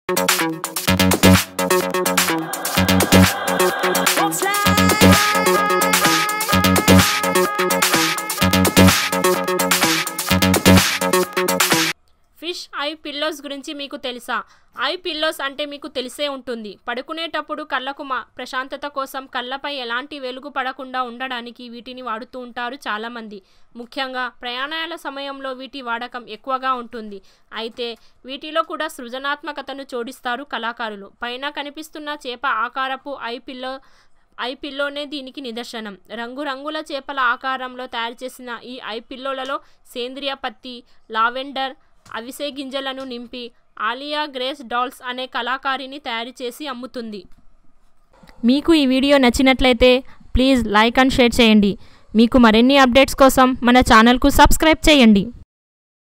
fish I pillows గురించి మీకు తెలుసా ఐ పిల్లోస్ అంటే మీకు తెలిసే ఉంటుంది పడుకునేటప్పుడు కళ్ళకు మా ప్రశాంతత కోసం కళ్ళపై ఎలాంటి వెలుగు పడకుండా ఉండడానికి వీటిని వాడుతూ ఉంటారు చాలామంది ముఖ్యంగా ప్రయాణాల సమయంలో వీటి వాడకం ఎక్కువగా ఉంటుంది అయితే వీటిలో కూడా సృజనాత్మకతను జోడిస్తారు కళాకారులు పైన కనిపిస్తున్న చేప ఆకారపు ఐ పిల్లో ఐ పిల్లోనే దీనికి నిదర్శనం రంగురంగుల చేపల ఆకారంలో తయారు చేసిన ఈ ఐ పిల్లోలలో సేంద్రియ పత్తి లావెండర్ అవిసె గింజలను నింపి ఆలియా గ్రేస్ డాల్స్ అనే కళాకారిని తయారు చేసి అమ్ముతుంది మీకు ఈ వీడియో నచ్చినట్లయితే ప్లీజ్ లైక్ అండ్ షేర్ చేయండి మీకు మరిన్ని అప్డేట్స్ కోసం మన ఛానల్కు సబ్స్క్రైబ్ చేయండి